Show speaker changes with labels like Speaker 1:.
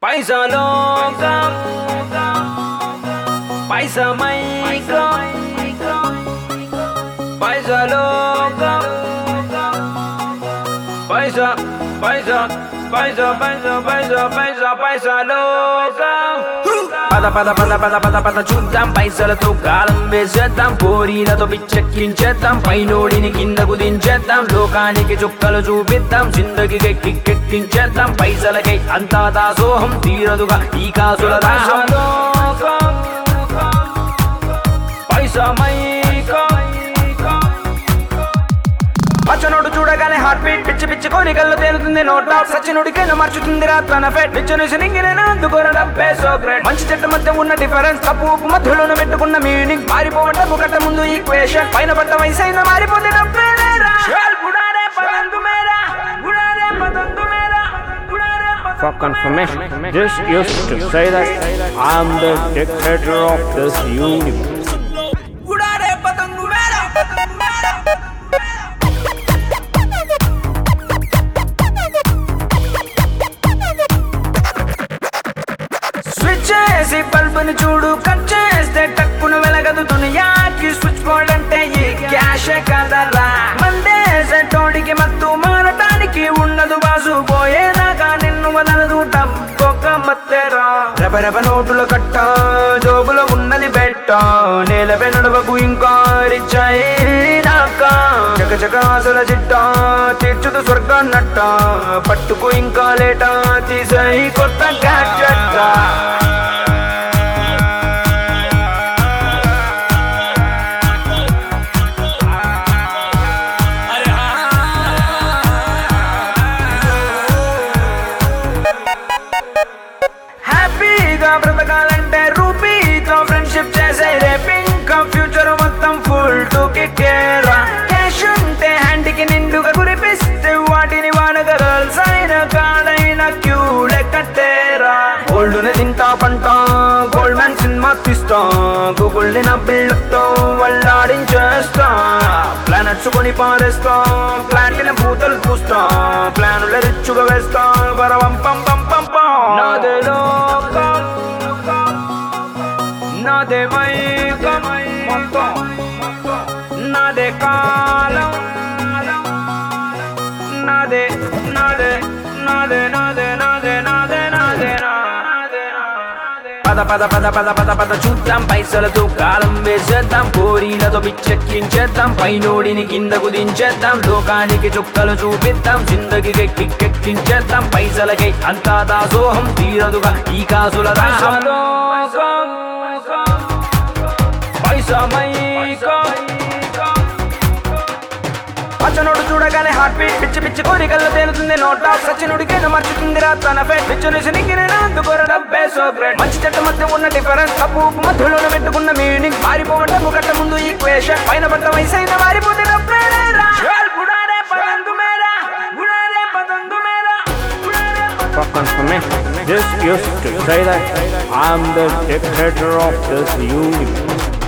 Speaker 1: పైసలోకం పైసమైకం పైసలోకం పైసా పైసా పైసా పైసా పైసా పైసా పైసలోకం పద పద పద పద పద పద చూద్దాం పైసలతో కాలం వేసేద్దాం కోరీలతో పిచ్చెక్కించేద్దాం పైనోడిని కిందకు దించేద్దాం లోకానికి చుక్కలు చూపిద్దాం జిందగికి కిక్కెక్కించేద్దాం పైసలకై అంతా దాసోహం తీరదుగా ఈ కాసుల దాసోహం పచ్చనోడు చూడగానే హార్ట్ బీట్ పిచ్చి పిచ్చి కోరికల్లో తేలుతుంది నోట్ ఆఫ్ సచినుడికైనా మార్చుతుంది రా తన ఫెట్ నిచ్చని సినింగిన అందుకోరడం సో గ్రేట్ మంచి చెట్టు మధ్య ఉన్న డిఫరెన్స్ తప్పు ఉప్పు మధ్యలోనే పెట్టుకున్న మీనింగ్ మారిపోవటం ఒకట ముందు ఈక్వేషన్ పైన పడ్డ వయసు అయినా మారిపోతే డబ్బేలేరా. షాల్ గుడారే పదందు మేరా, గుడారే పదందు మేరా, గుడారే పదందు
Speaker 2: For confirmation, this used to say that I am the dictator of this universe.
Speaker 1: గుడారే పతంగు మేరా, పతంగు మేరా. స్విచ్ చేసి బల్బుని చూడు కట్ చేస్తే టక్కున వెలగదు దునియాకి స్విచ్ బోర్డ్ అంటే ఈ క్యాష్ కదరా మందేసే తోడికి మత్తు మారటానికి ఉండదు బాసు పోయేదాకా నిన్ను వదలదు డబ్బొక్క మత్తెరా రెప రెప నోటుల కట్ట జోబులో ఉన్నది బెట్ట నేలపై నడవకు ఇంకా రిచ్చాక చక చక ఆశల చిట్ట తీర్చుదు స్వర్గాన్నట్ట పట్టుకు ఇంకా లేట తీసాయి కొత్త గ్యాడ్జెట్ హ్యాపీగా బ్రతకాలంటే రూపీతో ఫ్రెండ్షిప్ చేసే రేపింగ్ ఫ్యూచర్ మొత్తం ఫుల్ టు కిక్కేరా క్యాష్ ఉంటే హ్యాండ్కి నిండుగా కురిపిస్తే వాటిని వానగా గర్ల్స్ అయిన కాడైన క్యూ లెక్కట్టేరా గోల్డ్ ని తింటా పంట గోల్డ్ మ్యాన్ సినిమా తీస్తా గూగుల్ ని నా బిల్లుతో వల్లాడించేస్తా ప్లానెట్స్ కొని పారేస్తా ప్లాంట్ ని పూతలు పూస్తా ప్లానుల రిచ్చుగా వేస్తా పరవం పం పం పం పం నాదే లోకం నాదే మైకం మొత్తం నాదే కాలం నాదే నాదే నాదే నాదే నాదే నాదే నాదే నాదే పద పద పద పద పద పద చూద్దాం పైసలతో కాలం వేసేద్దాం కోరీలతో పిచ్చెక్కించేద్దాం పైనోడిని కిందకు దించేద్దాం లోకానికి చుక్కలు చూపిద్దాం జిందగికి కిక్కెక్కించేద్దాం పైసలకై అంతా దాసోహం తీరదుగా ఈ కాసుల దాసోహం పైసమైకం పచ్చనోడు చూడగానే హార్ట్ బీట్ పిచ్చి పిచ్చి కోరికల్లో తేలుతుంది నోట్ ఆఫ్ సచినుడికైనా మార్చుతుంది రా తన ఫెట్ పిచ్చుని సినింగిన అందుకోరడం సో గ్రేట్ మంచి చెట్టు మధ్య ఉన్న డిఫరెన్స్ తప్పు ఉప్పు మధ్యలోనే పెట్టుకున్న మీనింగ్ మారిపోవటం ఒకట ముందు ఈక్వేషన్ పైన పడ్డ వయసు అయినా మారిపోతే డబ్బేలేరా. షాల్ గుడారే పదందు మేరా, గుడారే పదందు మేరా, గుడారే పదందు
Speaker 2: For confirmation, this used to say that I am the dictator of this universe.